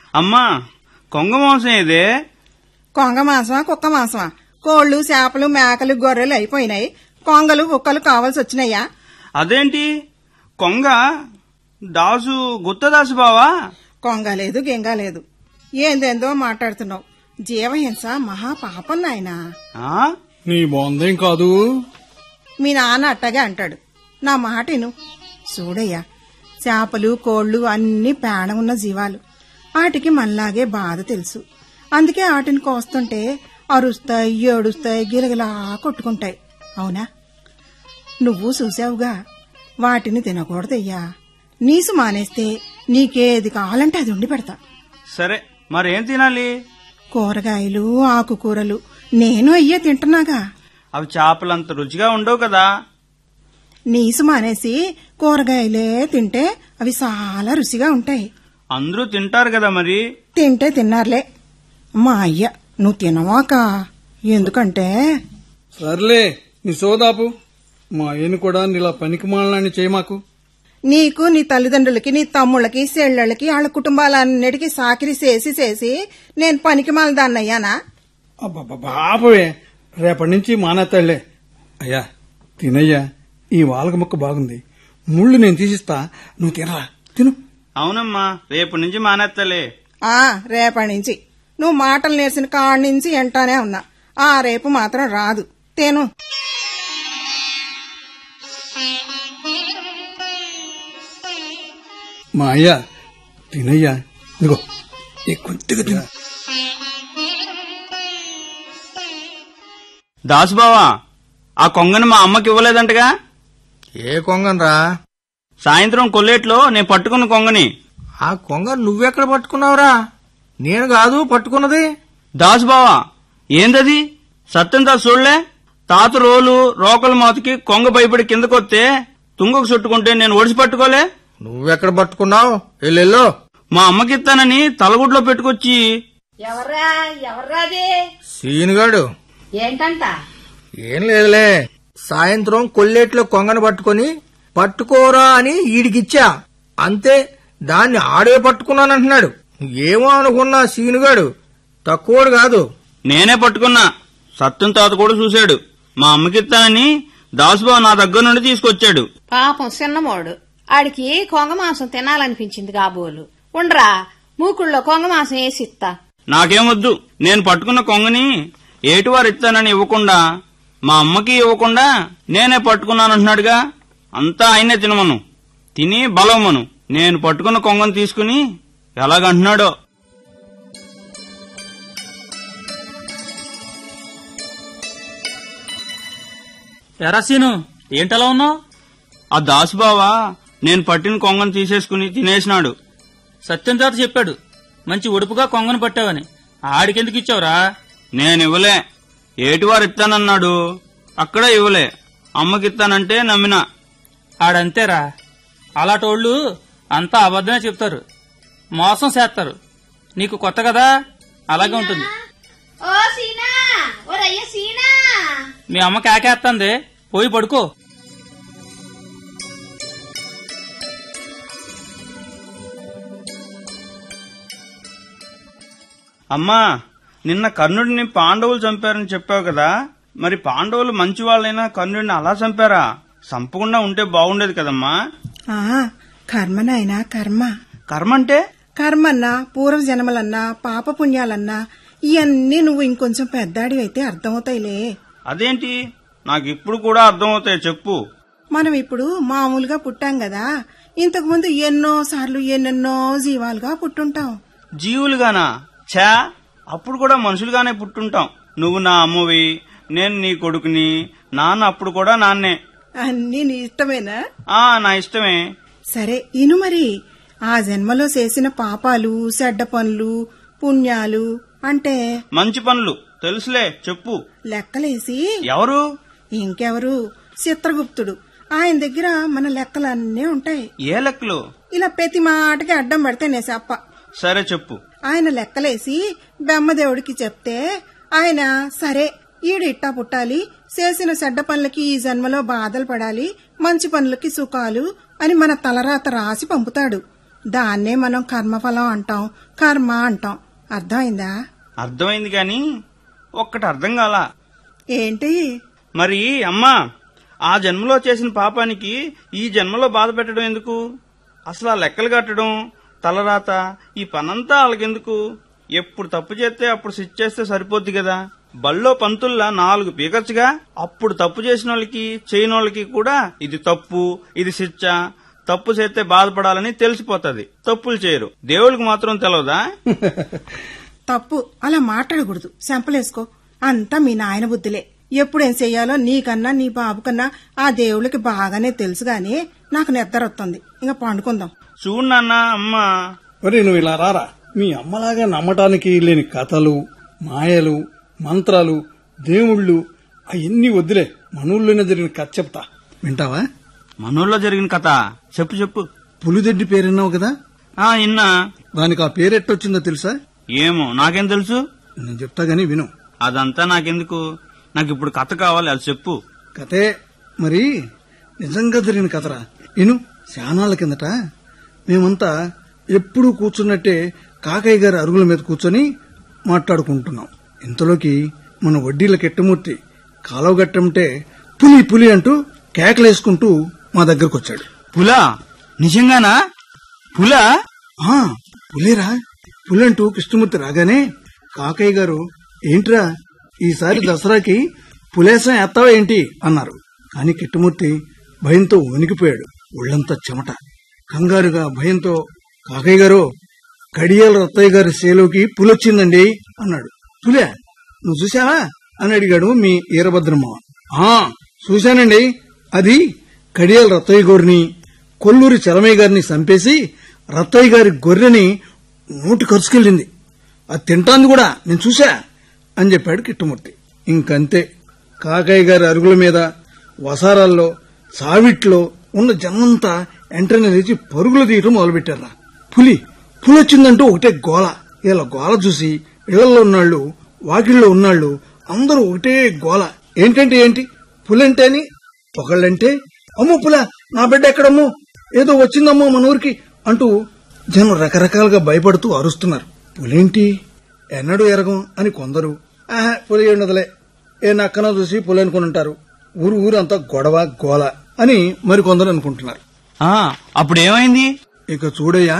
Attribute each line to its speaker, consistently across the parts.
Speaker 1: అమ్మా కొంగ మాంసం ఏదే
Speaker 2: కొంగ మాంసమా కుక్క మాంసమా కోళ్లు చేపలు మేకలు గొర్రెలు అయిపోయినాయి కొంగలు కుక్కలు కావాల్సి వచ్చినాయా
Speaker 1: అదేంటి కొంగ దాసు గుత్తదాసు బావా
Speaker 2: కొంగ లేదు గింగ లేదు ఏందేందో మాట్లాడుతున్నావు జీవహింస మహా పాపం నాయనా
Speaker 1: ఆ?
Speaker 3: నీ బొందేం కాదు
Speaker 2: మీ నాన్న అట్టగే అంటాడు నా మాటిను చూడయ్యా చేపలు కోళ్లు అన్ని ప్రాణం ఉన్న జీవాలు వాటికి మనలాగే బాధ తెలుసు అందుకే వాటిని కోస్తుంటే అరుస్తాయి ఏడుస్తాయి గిలగిలా కొట్టుకుంటాయి అవునా నువ్వు చూసావుగా వాటిని తినకూడదయ్యా నీసు మానేస్తే నీకేది కావాలంటే అది ఉండి పెడతా
Speaker 1: సరే మరేం తినాలి
Speaker 2: కూరగాయలు ఆకుకూరలు నేను అయ్యే తింటున్నాగా
Speaker 1: అవి చేపలంత రుచిగా ఉండవు కదా
Speaker 2: నీసు మానేసి కూరగాయలే తింటే అవి చాలా రుచిగా ఉంటాయి
Speaker 1: అందరూ తింటారు కదా మరి
Speaker 2: తింటే తిన్నారులే మా అయ్య నువ్వు తినవాక ఎందుకంటే
Speaker 3: సర్లే నీ సోదాపు మా ఆయన కూడా నీలా పనికి మాలని చేయమాకు
Speaker 2: నీకు నీ తల్లిదండ్రులకి నీ తమ్ముళ్ళకి చెల్లెళ్ళకి వాళ్ళ కుటుంబాలన్నిటికీ సాకిరి చేసి చేసి నేను పనికి దాన్నయ్యానా
Speaker 3: బాపవే రేపటి నుంచి మానేస్తాడులే అయ్యా తినయ్యా ఈ వాలక ముక్క బాగుంది ముళ్ళు నేను తీసిస్తా నువ్వు తినరా తిను
Speaker 1: అవునమ్మా రేపు నుంచి మానేత్తలే
Speaker 2: ఆ రేపటి నుంచి నువ్వు మాటలు నేర్చిన కాడి నుంచి ఎంటానే ఉన్నా ఆ రేపు మాత్రం రాదు తేను
Speaker 3: మా అయ్యా తినయ్యా ఇదిగో ఈ కొద్దిగా తిను
Speaker 1: దాసు బావా ఆ కొంగని మా అమ్మకి ఇవ్వలేదంటగా
Speaker 4: ఏ కొంగనరా
Speaker 1: సాయంత్రం కొల్లేట్లో నేను పట్టుకున్న కొంగని
Speaker 4: ఆ కొంగ నువ్వెక్కడ పట్టుకున్నావురా నేను కాదు పట్టుకున్నది
Speaker 1: దాసు బావా ఏందది సత్యం దాసు చూడలే తాత రోలు రోకల మాతకి కొంగ భయపడి కిందకొస్తే తుంగకు చుట్టుకుంటే నేను ఒడిసి పట్టుకోలే
Speaker 4: నువ్వెక్కడ పట్టుకున్నావు ఎల్లెల్లో
Speaker 1: మా అమ్మకిస్తానని తలగుడ్లో పెట్టుకొచ్చి
Speaker 5: ఎవర్రా ఎవర్రాది
Speaker 4: సీనుగాడు
Speaker 5: ఏంటంట
Speaker 4: ఏం లేదులే సాయంత్రం కొల్లేట్లో కొంగను పట్టుకొని పట్టుకోరా అని ఈడికిచ్చా అంతే దాన్ని ఆడే పట్టుకున్నానంటున్నాడు ఏమో అనుకున్నా సీనుగాడు తక్కువడు కాదు
Speaker 1: నేనే పట్టుకున్నా సత్యం తాత కూడా చూశాడు మా అమ్మకిస్తానని దాసుబాబు నా దగ్గర నుండి తీసుకొచ్చాడు
Speaker 5: పాపం చిన్నమోడు ఆడికి కొంగ మాంసం తినాలనిపించింది కాబోలు ఉండరా మూకుళ్ళో కొంగ మాంసం వేసిస్తా
Speaker 1: నాకేమొద్దు నేను పట్టుకున్న కొంగని ఏటివారు ఇస్తానని ఇవ్వకుండా మా అమ్మకి ఇవ్వకుండా నేనే పట్టుకున్నానంటున్నాడుగా అంతా ఆయనే తినమను తిని బలవమను నేను పట్టుకున్న కొంగను తీసుకుని ఎలాగంటున్నాడో
Speaker 6: ఎరా సీను ఏంటలా ఉన్నావు
Speaker 1: ఆ దాసుబావా నేను పట్టిన కొంగను తీసేసుకుని తినేసినాడు
Speaker 6: సత్యం తాత చెప్పాడు మంచి ఒడుపుగా కొంగను పట్టావని ఆడికెందుకు ఇచ్చావురా
Speaker 1: నేను ఇవ్వలే ఏటివారు ఇస్తానన్నాడు అక్కడ ఇవ్వలే అమ్మకిస్తానంటే నమ్మినా
Speaker 6: ఆడంతేరా అలాటోళ్ళు అంతా అబద్ధమే చెప్తారు మోసం చేస్తారు నీకు కొత్త కదా అలాగే ఉంటుంది
Speaker 5: ఓ సీనా ఓ రయ్య సీనా
Speaker 6: మీ అమ్మ కాకేస్తుంది పోయి పడుకో
Speaker 1: అమ్మా నిన్న కర్ణుడిని పాండవులు చంపారని చెప్పావు కదా మరి పాండవులు మంచి వాళ్ళైనా కర్ణుడిని అలా చంపారా చంపకుండా ఉంటే బాగుండేది కదమ్మా
Speaker 2: ఆ కర్మ నాయనా కర్మ
Speaker 1: కర్మ అంటే
Speaker 2: కర్మన్నా పూర్వ జన్మలన్నా పాప పుణ్యాలన్నా ఇవన్నీ నువ్వు ఇంకొంచెం పెద్దాడివైతే అర్థమవుతాయిలే
Speaker 1: అదేంటి నాకు ఇప్పుడు కూడా అర్థమవుతాయి చెప్పు
Speaker 2: మనం ఇప్పుడు మామూలుగా పుట్టాం కదా ఇంతకు ముందు ఎన్నో సార్లు ఎన్నెన్నో జీవాలుగా పుట్టుంటాం
Speaker 1: జీవులుగానా ఛా అప్పుడు కూడా మనుషులుగానే పుట్టుంటాం నువ్వు నా అమ్మవి నేను నీ కొడుకుని నాన్న అప్పుడు కూడా నాన్నే
Speaker 2: అన్నీ నీ ఇష్టమేనా
Speaker 1: ఆ నా ఇష్టమే
Speaker 2: సరే ఇను మరి ఆ జన్మలో చేసిన పాపాలు చెడ్డ పనులు పుణ్యాలు అంటే
Speaker 1: మంచి పనులు తెలుసులే చెప్పు
Speaker 2: లెక్కలేసి
Speaker 1: ఎవరు
Speaker 2: ఇంకెవరు చిత్రగుప్తుడు ఆయన దగ్గర మన లెక్కలన్నీ ఉంటాయి
Speaker 1: ఏ లెక్కలు
Speaker 2: ఇలా ప్రతి మాటకి అడ్డం పెడితే నే చెప్ప
Speaker 1: సరే చెప్పు
Speaker 2: ఆయన లెక్కలేసి బెమ్మదేవుడికి చెప్తే ఆయన సరే ఈడు ఇట్టా పుట్టాలి చేసిన చెడ్డ పనులకి ఈ జన్మలో బాధలు పడాలి మంచి పనులకి సుఖాలు అని మన తలరాత రాసి పంపుతాడు దాన్నే మనం కర్మఫలం అంటాం కర్మ అంటాం అర్థమైందా
Speaker 1: అర్థమైంది కాని ఒక్కటి అర్థం కాలా
Speaker 2: ఏంటి
Speaker 1: మరి అమ్మా ఆ జన్మలో చేసిన పాపానికి ఈ జన్మలో బాధ పెట్టడం ఎందుకు అసలు ఆ లెక్కలు కట్టడం తలరాత ఈ పనంతా వాళ్ళకెందుకు ఎప్పుడు తప్పు చేస్తే అప్పుడు శిక్ష చేస్తే సరిపోద్ది కదా బళ్ళో పంతుల్లా నాలుగు పీకచ్చుగా అప్పుడు తప్పు చేసిన వాళ్ళకి చేయని వాళ్ళకి కూడా ఇది తప్పు ఇది శిక్ష తప్పు చేస్తే బాధపడాలని తెలిసిపోతది తప్పులు చేయరు దేవుడికి మాత్రం తెలవదా
Speaker 2: తప్పు అలా మాట్లాడకూడదు సెంపలేసుకో అంతా మీ నాయన బుద్ధిలే ఎప్పుడేం చెయ్యాలో నీకన్నా నీ బాబు కన్నా ఆ దేవుళ్ళకి బాగానే తెలుసు గాని నాకు నిద్రొస్తుంది ఇంకా పండుకుందాం
Speaker 1: చూడు నాన్న అమ్మా
Speaker 3: ఒరే నువ్వు ఇలా రారా మీ అమ్మలాగా నమ్మటానికి లేని కథలు మాయలు మంత్రాలు దేవుళ్ళు అవన్నీ వద్దులే మనూళ్ళోనే జరిగిన కథ చెప్తా వింటావా
Speaker 1: మనూళ్ళో జరిగిన కథ చెప్పు చెప్పు
Speaker 3: పులిదెడ్డి పేరున్నావు కదా
Speaker 1: ఆ ఇన్నా
Speaker 3: దానికి ఆ పేరు ఎట్టొచ్చిందో తెలుసా
Speaker 1: ఏమో నాకేం తెలుసు
Speaker 3: నేను చెప్తా గానీ విను
Speaker 1: అదంతా నాకెందుకు నాకు ఇప్పుడు కథ కావాలి అది చెప్పు
Speaker 3: కథే మరి నిజంగా జరిగిన కథరా విను శానాళ్ళ కిందట మేమంతా ఎప్పుడూ కూర్చున్నట్టే కాకయ్య గారి అరుగుల మీద కూర్చొని మాట్లాడుకుంటున్నాం ఇంతలోకి మన వడ్డీల కెట్టమూర్తి కాలువ గట్టంటే పులి పులి అంటూ కేకలేసుకుంటూ మా దగ్గరకు వచ్చాడు
Speaker 1: పులా నిజంగానా పులా
Speaker 3: ఆ పులిరా పులంటూ కృష్ణమూర్తి రాగానే కాకయ్య గారు ఏంట్రా ఈసారి దసరాకి పులేసం ఎత్తావా ఏంటి అన్నారు కాని కిట్టమూర్తి భయంతో వణికిపోయాడు ఒళ్ళంతా చెమట కంగారుగా భయంతో కాకయ్య గారు కడియాల రత్తయ్య గారి సేలోకి పులొచ్చిందండి అన్నాడు పులే నువ్వు చూసావా అని అడిగాడు మీ ఈరభద్రమ్మ ఆ చూశానండి అది కడియాల రత్తయ్య గారిని కొల్లూరి చలమయ్య గారిని చంపేసి రత్తయ్య గారి గొర్రెని నోటి ఖర్చుకెళ్ళింది అది తింటాంది కూడా నేను చూసా అని చెప్పాడు కిట్టమూర్తి ఇంకంతే కాకయ్య గారి అరుగుల మీద వసారాల్లో సావిట్లో ఉన్న జనంతా వెంటనే లేచి పరుగులు తీయటం మొదలుపెట్టారా పులి పులి వచ్చిందంటూ ఒకటే గోల ఇలా గోల చూసి ఇళ్లలో ఉన్నాళ్ళు వాకిల్లో ఉన్నాళ్ళు అందరూ ఒకటే గోల ఏంటంటే ఏంటి పులంటే అని ఒకళ్ళంటే అమ్మో పుల నా బిడ్డ ఎక్కడమ్మో ఏదో వచ్చిందమ్మో మన ఊరికి అంటూ జనం రకరకాలుగా భయపడుతూ అరుస్తున్నారు పులేంటి ఎన్నడూ ఎరగం అని కొందరు ఆహా పులి ఉండదులే ఏ నక్కన చూసి పులి అనుకుని ఉంటారు ఊరు ఊరంతా గొడవ గోల అని మరికొందరు అనుకుంటున్నారు
Speaker 1: ఆ అప్పుడు ఏమైంది
Speaker 3: ఇక చూడయ్యా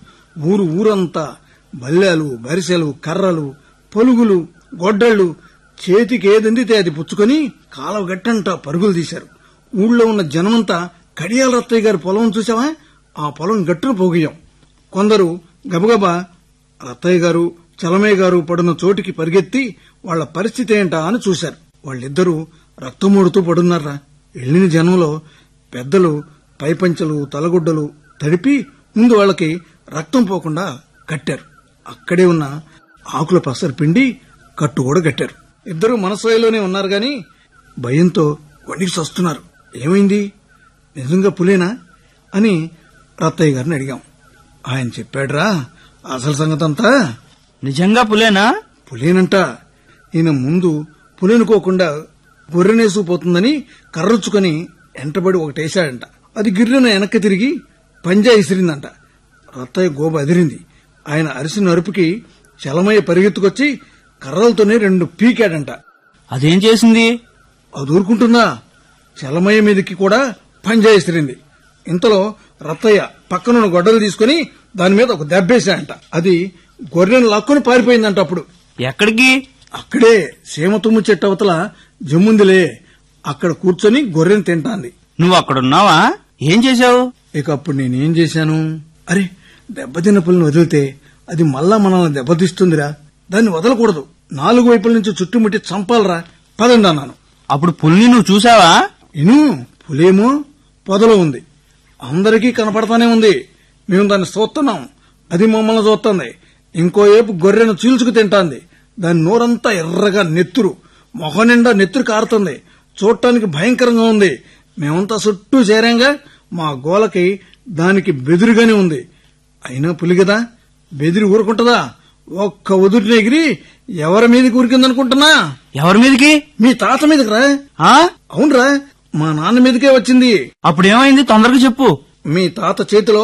Speaker 3: ఊరు ఊరంతా బల్లెలు బరిసెలు కర్రలు పలుగులు గొడ్డళ్ళు చేతికి ఏదందితే అది పుచ్చుకొని కాలవ గట్టంట పరుగులు తీశారు ఊళ్ళో ఉన్న జనమంతా కడియాల రత్తయ్య గారి పొలం చూసావా ఆ పొలం గట్టును పోగియం కొందరు గబగబా రత్తయ్య గారు చలమయ్య గారు పడున్న చోటికి పరిగెత్తి వాళ్ళ పరిస్థితి ఏంటా అని చూశారు వాళ్ళిద్దరూ రక్తమూడుతూ పడున్నారా వెళ్ళిన జనంలో పెద్దలు పైపంచలు తలగుడ్డలు తడిపి ముందు వాళ్ళకి రక్తం పోకుండా కట్టారు అక్కడే ఉన్న ఆకుల పసరు పిండి కట్టు కూడా కట్టారు ఇద్దరు మనసాయిలోనే ఉన్నారు గాని భయంతో వణికి వస్తున్నారు ఏమైంది నిజంగా పులేనా అని రత్తయ్య గారిని అడిగాం ఆయన చెప్పాడ్రా అసలు సంగతంతా
Speaker 1: నిజంగా పులేనా
Speaker 3: పులేనంట ఈయన ముందు పులేనుకోకుండా గొర్రెనేసుకుపోతుందని కర్రొచ్చుకొని ఎంటబడి ఒకటేశాడంట అది గిర్రెన వెనక్కి తిరిగి పంజా ఇసిరిందంట రత్తయ్య గోబ అదిరింది ఆయన అరిసిన అరుపుకి చలమయ్య పరిగెత్తుకొచ్చి కర్రలతోనే రెండు పీకాడంట
Speaker 1: అదేం చేసింది
Speaker 3: అది ఊరుకుంటుందా చలమయ్య మీదకి కూడా పంజా ఇసిరింది ఇంతలో రత్తయ్య పక్కనున్న గొడ్డలు తీసుకుని దాని మీద ఒక దెబ్బేశాడంట అది గొర్రెను లాక్కొని పారిపోయిందంట అప్పుడు
Speaker 1: ఎక్కడికి
Speaker 3: అక్కడే సీమతుమ్ము చెట్టు అవతల జమ్ముందిలే అక్కడ కూర్చొని గొర్రెను తింటాంది
Speaker 1: నువ్వు అక్కడున్నావా ఏం చేశావు
Speaker 3: ఇక అప్పుడు నేనేం చేశాను అరే దెబ్బతిన్న పుల్ని వదిలితే అది మళ్ళా మనల్ని దెబ్బతీస్తుందిరా దాన్ని వదలకూడదు నాలుగు వైపుల నుంచి చుట్టుముట్టి చంపాలరా పదండి అన్నాను
Speaker 1: అప్పుడు పుల్ని నువ్వు చూసావా
Speaker 3: ఇను పులేమో పొదలో ఉంది అందరికీ కనపడతానే ఉంది మేము దాన్ని చూస్తున్నాం అది మమ్మల్ని చూస్తుంది ఇంకో వైపు గొర్రెను చీల్చుకు తింటాంది దాని నోరంతా ఎర్రగా నెత్తురు మొహం నిండా నెత్తురు కారుతుంది చూడటానికి భయంకరంగా ఉంది మేమంతా చుట్టూ చేరాంగా మా గోలకి దానికి బెదురుగానే ఉంది అయినా పులి కదా బెదిరి ఊరుకుంటుందా ఒక్క ఉదుటిని ఎగిరి ఎవరి మీదకి ఊరికిందనుకుంటున్నా
Speaker 1: ఎవరి మీదకి
Speaker 3: మీ తాత మీదకి రా
Speaker 1: ఆ
Speaker 3: అవునరా మా నాన్న మీదకే వచ్చింది
Speaker 1: అప్పుడు ఏమైంది తొందరగా చెప్పు
Speaker 3: మీ తాత చేతిలో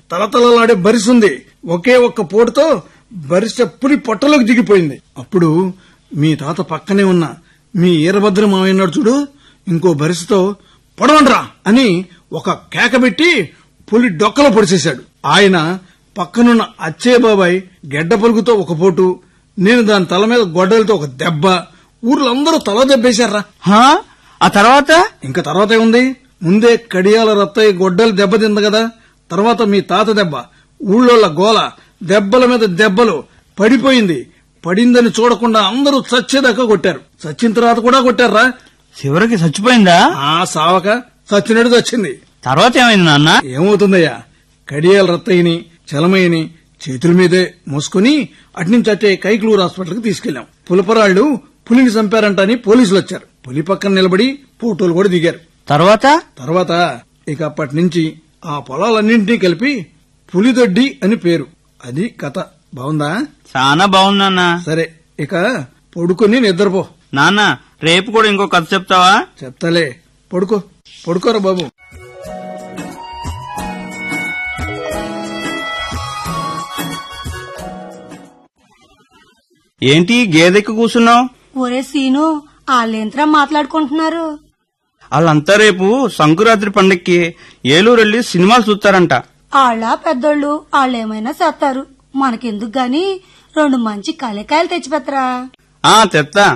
Speaker 3: తలతలలాడే బరిసుంది ఒకే ఒక్క పోటుతో బరిసె పులి పొట్టలోకి దిగిపోయింది అప్పుడు మీ తాత పక్కనే ఉన్న మీ ఈరభద్ర మావయ్యన్నాడు చూడు ఇంకో బరిసెతో పొడవండ్రా అని ఒక కేక పెట్టి పులి డొక్కలో పొడిచేశాడు ఆయన పక్కనున్న అచ్చయ్య బాబాయ్ గెడ్డ పలుకుతో ఒక పోటు నేను దాని తల మీద గొడ్డలతో ఒక దెబ్బ ఊర్లో అందరూ తల దెబ్బేశారా
Speaker 1: హా? ఆ తర్వాత
Speaker 3: ఇంకా తర్వాత ఏముంది ముందే కడియాల రత్తయ్య గొడ్డలు దెబ్బతింది కదా తర్వాత మీ తాత దెబ్బ ఊళ్ళోళ్ళ గోల దెబ్బల మీద దెబ్బలు పడిపోయింది పడిందని చూడకుండా అందరూ చచ్చేదాకా కొట్టారు చచ్చిన తర్వాత కూడా కొట్టారా
Speaker 1: చివరికి చచ్చిపోయిందా
Speaker 3: ఆ సావక చచ్చినట్టు చచ్చింది
Speaker 1: తర్వాత ఏమైంది నాన్న
Speaker 3: ఏమవుతుందయ్యా కడియాల రత్తయ్యని చలమయ్యని చేతుల మీదే మోసుకుని అట్నుంచి అట్టే కైకులూరు హాస్పిటల్కి తీసుకెళ్లాం పులపరాళ్లు పులిని చంపారంట అని పోలీసులు వచ్చారు పులి పక్కన నిలబడి ఫోటోలు కూడా దిగారు
Speaker 1: తర్వాత
Speaker 3: తర్వాత ఇక అప్పటి నుంచి ఆ పొలాలన్నింటినీ కలిపి పులిదొడ్డి అని పేరు అది కథ బాగుందా
Speaker 1: చాలా బాగుంది నాన్న
Speaker 3: సరే ఇక పడుకొని నిద్రపో
Speaker 1: నాన్న రేపు కూడా ఇంకో కథ చెప్తావా
Speaker 3: చెప్తాలే పడుకో పడుకోరా బాబు
Speaker 1: ఏంటి గేదెక్కి కూర్చున్నావు
Speaker 7: ఒరే సీను వాళ్ళేంతరా మాట్లాడుకుంటున్నారు
Speaker 1: వాళ్ళంతా రేపు సంకురాత్రి పండక్కి ఏలూరు వెళ్లి సినిమాలు చూస్తారంట
Speaker 7: ఆళ్ళ పెద్దోళ్ళు వాళ్ళేమైనా చేస్తారు మనకెందుకు గాని రెండు మంచి కలకాయలు తెచ్చిపెత్తరా
Speaker 1: ఆ తెత్తా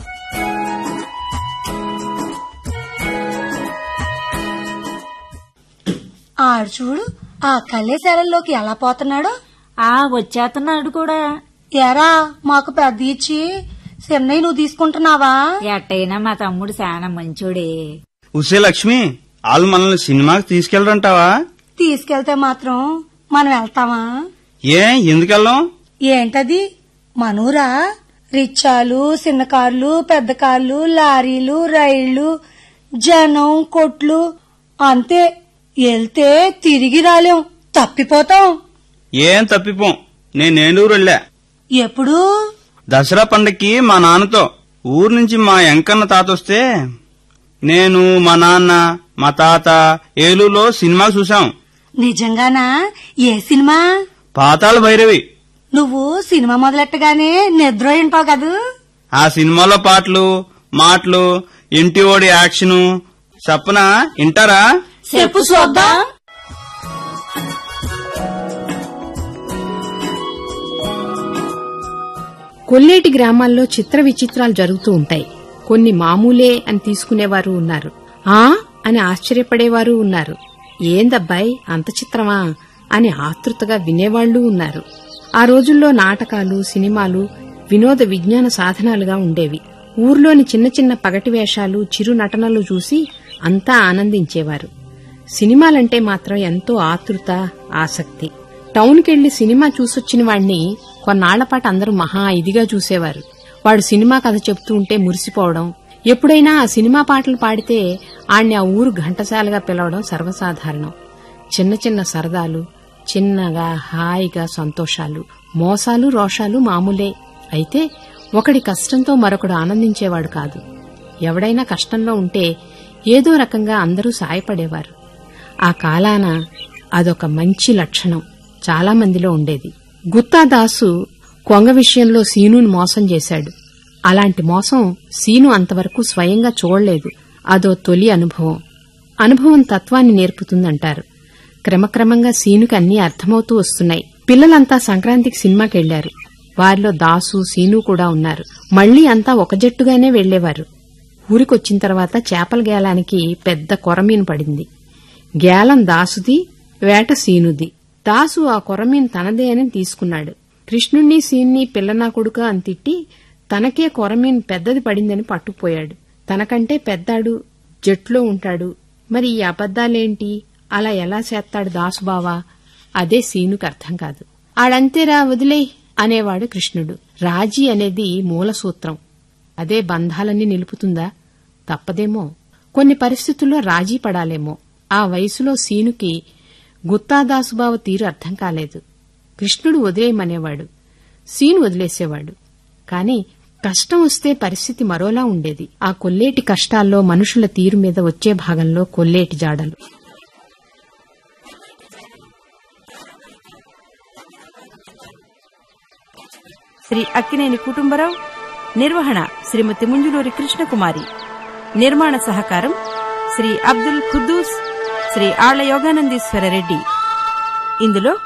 Speaker 7: ఆడు చూడు ఆ కళ్ళేశాలలోకి ఎలా పోతున్నాడు
Speaker 8: ఆ వచ్చేస్తున్నాడు కూడా
Speaker 7: ఎరా మాకు పెద్ద ఇచ్చి చిన్నయ్య నువ్వు తీసుకుంటున్నావా
Speaker 8: ఎట్టయినా మా తమ్ముడు చాలా మంచోడే
Speaker 1: ఉసే లక్ష్మి వాళ్ళు మనల్ని సినిమాకి తీసుకెళ్లరంటావా
Speaker 7: తీసుకెళ్తే మాత్రం మనం వెళ్తామా
Speaker 1: ఏ ఎందుకెళ్ళం
Speaker 7: ఏంటది మనూరా రిచ్చాలు చిన్న కార్లు పెద్ద కార్లు లారీలు రైళ్లు జనం కొట్లు అంతే వెళ్తే తిరిగి రాలేం తప్పిపోతాం
Speaker 1: ఏం తప్పిపోం నేను ఏలూరు వెళ్ళా
Speaker 7: ఎప్పుడు
Speaker 1: దసరా పండక్కి మా నాన్నతో ఊరు నుంచి మా ఎంకన్న తాత వస్తే నేను మా నాన్న మా తాత ఏలూరులో సినిమా చూసాం
Speaker 7: నిజంగానా ఏ సినిమా
Speaker 1: పాతాళ భైరవి
Speaker 7: నువ్వు సినిమా మొదలెట్టగానే నిద్ర ఉంటావు కదూ
Speaker 1: ఆ సినిమాలో పాటలు మాటలు ఇంటి ఓడి యాక్షను చెప్పన వింటారా
Speaker 7: చెప్పు చూద్దాం
Speaker 9: కొల్లేటి గ్రామాల్లో చిత్ర విచిత్రాలు జరుగుతూ ఉంటాయి కొన్ని మామూలే అని తీసుకునేవారు ఉన్నారు ఆ అని ఆశ్చర్యపడేవారు ఉన్నారు ఏందబ్బాయ్ అంత చిత్రమా అని ఆతృతగా వినేవాళ్లు ఉన్నారు ఆ రోజుల్లో నాటకాలు సినిమాలు వినోద విజ్ఞాన సాధనాలుగా ఉండేవి ఊర్లోని చిన్న చిన్న పగటి వేషాలు చిరు నటనలు చూసి అంతా ఆనందించేవారు సినిమాలంటే మాత్రం ఎంతో ఆతృత ఆసక్తి టౌన్కెళ్లి సినిమా చూసొచ్చిన వాణ్ణి కొన్నాళ్లపాటు అందరూ మహా ఇదిగా చూసేవారు వాడు సినిమా కథ చెప్తూ ఉంటే మురిసిపోవడం ఎప్పుడైనా ఆ సినిమా పాటలు పాడితే ఆణ్ణి ఆ ఊరు ఘంటసాలగా పిలవడం సర్వసాధారణం చిన్న చిన్న సరదాలు చిన్నగా హాయిగా సంతోషాలు మోసాలు రోషాలు మామూలే అయితే ఒకడి కష్టంతో మరొకడు ఆనందించేవాడు కాదు ఎవడైనా కష్టంలో ఉంటే ఏదో రకంగా అందరూ సాయపడేవారు ఆ కాలాన అదొక మంచి లక్షణం చాలా మందిలో ఉండేది గుత్తాదాసు కొంగ విషయంలో సీనుని మోసం చేశాడు అలాంటి మోసం సీను అంతవరకు స్వయంగా చూడలేదు అదో తొలి అనుభవం అనుభవం తత్వాన్ని నేర్పుతుందంటారు క్రమక్రమంగా సీనుకి అన్నీ అర్థమవుతూ వస్తున్నాయి పిల్లలంతా సంక్రాంతికి సినిమాకెళ్లారు వారిలో దాసు సీను కూడా ఉన్నారు మళ్లీ అంతా ఒక జట్టుగానే వెళ్లేవారు ఊరికొచ్చిన తర్వాత చేపల గేలానికి పెద్ద కొరమీను పడింది గేలం దాసుది వేట సీనుది దాసు ఆ కొరమీను తనదే అని తీసుకున్నాడు కృష్ణుణ్ణి సీన్ని పిల్లనా కొడుక అని తిట్టి తనకే కొరమీను పెద్దది పడిందని పట్టుకుపోయాడు తనకంటే పెద్దాడు జట్లో ఉంటాడు మరి ఈ అబద్దాలేంటి అలా ఎలా చేస్తాడు దాసుబావా అదే సీనుకు అర్థం కాదు ఆడంతేరా వదిలేయ్ అనేవాడు కృష్ణుడు రాజీ అనేది మూల సూత్రం అదే బంధాలన్నీ నిలుపుతుందా తప్పదేమో కొన్ని పరిస్థితుల్లో రాజీ పడాలేమో ఆ వయసులో సీనుకి గుత్తాదాసుబావ తీరు అర్థం కాలేదు కృష్ణుడు వదిలేయమనేవాడు సీను వదిలేసేవాడు కాని కష్టం వస్తే పరిస్థితి మరోలా ఉండేది ఆ కొల్లేటి కష్టాల్లో మనుషుల తీరు మీద వచ్చే భాగంలో కొల్లేటి జాడలు
Speaker 10: శ్రీ అక్కినేని కుటుంబరావు నిర్వహణ శ్రీమతి ముంజులూరి కృష్ణకుమారి నిర్మాణ సహకారం శ్రీ అబ్దుల్ ఖుద్దూస్ శ్రీ ఆళ్ల యోగానందీశ్వర రెడ్డి ఇందులో